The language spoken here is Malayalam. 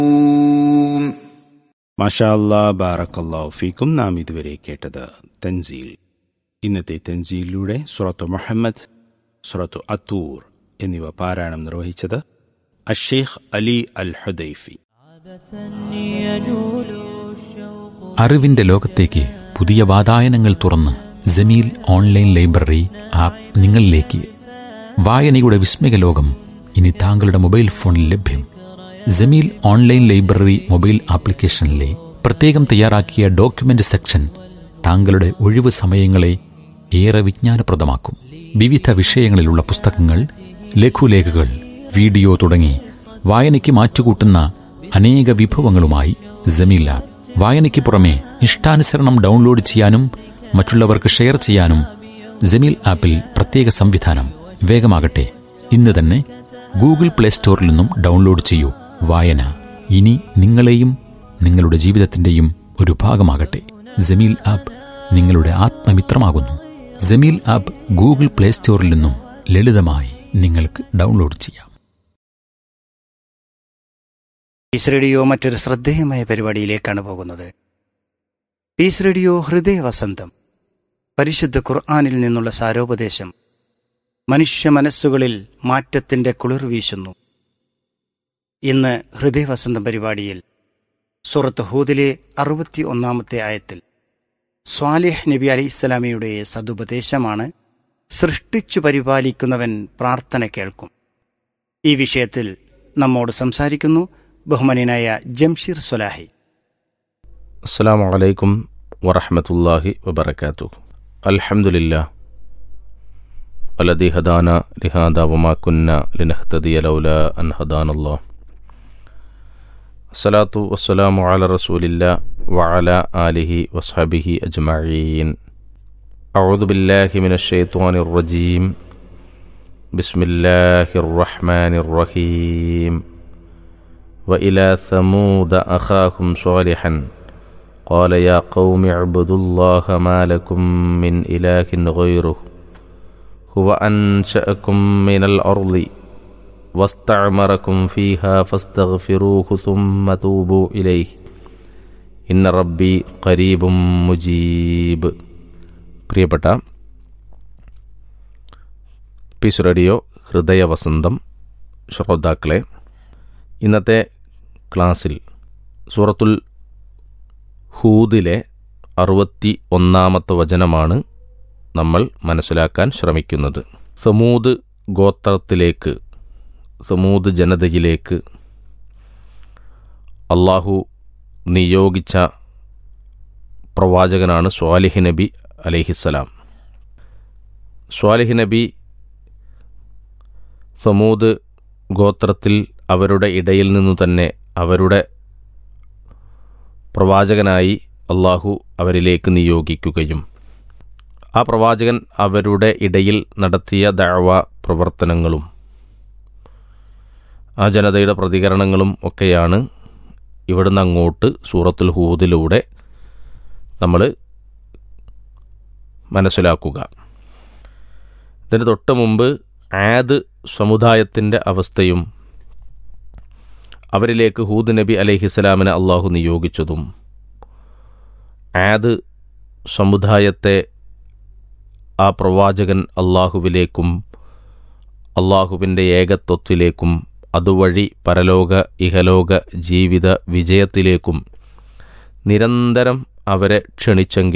മഷാല്ലാ ബാറക്കല്ലാ ഫീക്കും നാം ഇതുവരെ കേട്ടത് തൻസീൽ ഇന്നത്തെ തൻസീലിലൂടെ സുറത്തു മുഹമ്മദ് സുറത്തു അത്തൂർ എന്നിവ പാരായണം നിർവഹിച്ചത് അഷേഖ് അലി അൽ ഹുദൈഫി അറിവിന്റെ ലോകത്തേക്ക് പുതിയ വാതായനങ്ങൾ തുറന്ന് ജമീൽ ഓൺലൈൻ ലൈബ്രറി ആപ്പ് നിങ്ങളിലേക്ക് വായനയുടെ വിസ്മയ ലോകം ഇനി താങ്കളുടെ മൊബൈൽ ഫോണിൽ ലഭ്യം ജമീൽ ഓൺലൈൻ ലൈബ്രറി മൊബൈൽ ആപ്ലിക്കേഷനിലെ പ്രത്യേകം തയ്യാറാക്കിയ ഡോക്യുമെന്റ് സെക്ഷൻ താങ്കളുടെ ഒഴിവ് സമയങ്ങളെ ഏറെ വിജ്ഞാനപ്രദമാക്കും വിവിധ വിഷയങ്ങളിലുള്ള പുസ്തകങ്ങൾ ലഘുലേഖകൾ വീഡിയോ തുടങ്ങി വായനയ്ക്ക് മാറ്റുകൂട്ടുന്ന അനേക വിഭവങ്ങളുമായി ജമീൽ ആപ്പ് വായനയ്ക്ക് പുറമെ ഇഷ്ടാനുസരണം ഡൗൺലോഡ് ചെയ്യാനും മറ്റുള്ളവർക്ക് ഷെയർ ചെയ്യാനും ജമീൽ ആപ്പിൽ പ്രത്യേക സംവിധാനം വേഗമാകട്ടെ ഇന്ന് തന്നെ ഗൂഗിൾ പ്ലേ സ്റ്റോറിൽ നിന്നും ഡൗൺലോഡ് ചെയ്യൂ വായന ഇനി നിങ്ങളെയും നിങ്ങളുടെ ജീവിതത്തിന്റെയും ഒരു ഭാഗമാകട്ടെ ജമീൽ ആപ്പ് നിങ്ങളുടെ ആത്മമിത്രമാകുന്നു ജമീൽ ആപ്പ് ഗൂഗിൾ പ്ലേ സ്റ്റോറിൽ നിന്നും ലളിതമായി നിങ്ങൾക്ക് ഡൗൺലോഡ് ചെയ്യാം പീസ് റേഡിയോ മറ്റൊരു ശ്രദ്ധേയമായ പരിപാടിയിലേക്കാണ് പോകുന്നത് പീസ് റേഡിയോ ഹൃദയ വസന്തം പരിശുദ്ധ ഖുർആാനിൽ നിന്നുള്ള സാരോപദേശം മനുഷ്യ മനസ്സുകളിൽ മാറ്റത്തിന്റെ കുളിർ വീശുന്നു ഇന്ന് ഹൃദയവസന്തം പരിപാടിയിൽ സൂറത്ത് ഹൂദിലെ അറുപത്തി ഒന്നാമത്തെ ആയത്തിൽ സ്വാലിഹ് നബി അലൈഹിസ്സലാമയുടെ സതുപദേശമാണ് സൃഷ്ടിച്ചു പരിപാലിക്കുന്നവൻ പ്രാർത്ഥന കേൾക്കും ഈ വിഷയത്തിൽ നമ്മോട് സംസാരിക്കുന്നു ബഹുമാനായ ജംഷീർ സ്വലാഹി السلام عليكم ورحمة الله وبركاته الحمد لله الذي هدانا لهذا وما كنا لنهتدي لولا أن هدانا الله الصلاة والسلام على رسول الله وعلى آله وصحبه أجمعين أعوذ بالله من الشيطان الرجيم بسم الله الرحمن الرحيم وإلى ثمود أخاهم صالحا قال يا قوم اعبدوا الله ما لكم من إله غيره هو أنشأكم من الأرض واستعمركم فيها فاستغفروه ثم توبوا إليه إن ربي قريب مجيب പ്രിയപ്പെട്ട പീസ് റേഡിയോ ഹൃദയവസന്തം ശ്രോതാക്കളെ ഇന്നത്തെ ക്ലാസ്സിൽ സൂറത്തുൽ ഹൂദിലെ അറുപത്തി ഒന്നാമത്തെ വചനമാണ് നമ്മൾ മനസ്സിലാക്കാൻ ശ്രമിക്കുന്നത് സമൂത് ഗോത്രത്തിലേക്ക് സമൂത് ജനതയിലേക്ക് അള്ളാഹു നിയോഗിച്ച പ്രവാചകനാണ് സ്വാലിഹ് നബി അലഹിസ്സലാം സ്വാലിഹ് നബി സമൂത് ഗോത്രത്തിൽ അവരുടെ ഇടയിൽ നിന്നു തന്നെ അവരുടെ പ്രവാചകനായി അള്ളാഹു അവരിലേക്ക് നിയോഗിക്കുകയും ആ പ്രവാചകൻ അവരുടെ ഇടയിൽ നടത്തിയ ദഴവ പ്രവർത്തനങ്ങളും ആ ജനതയുടെ പ്രതികരണങ്ങളും ഒക്കെയാണ് ഇവിടുന്ന് അങ്ങോട്ട് സൂറത്തുൽ ഹൂദിലൂടെ നമ്മൾ മനസ്സിലാക്കുക ഇതിന് തൊട്ട് മുമ്പ് ആദ് സമുദായത്തിൻ്റെ അവസ്ഥയും അവരിലേക്ക് ഹൂദ് നബി അലഹിസ്സലാമിനെ അള്ളാഹു നിയോഗിച്ചതും ആദ് സമുദായത്തെ ആ പ്രവാചകൻ അള്ളാഹുവിലേക്കും അള്ളാഹുവിൻ്റെ ഏകത്വത്തിലേക്കും അതുവഴി പരലോക ഇഹലോക ജീവിത വിജയത്തിലേക്കും നിരന്തരം അവരെ ക്ഷണിച്ചെങ്കിൽ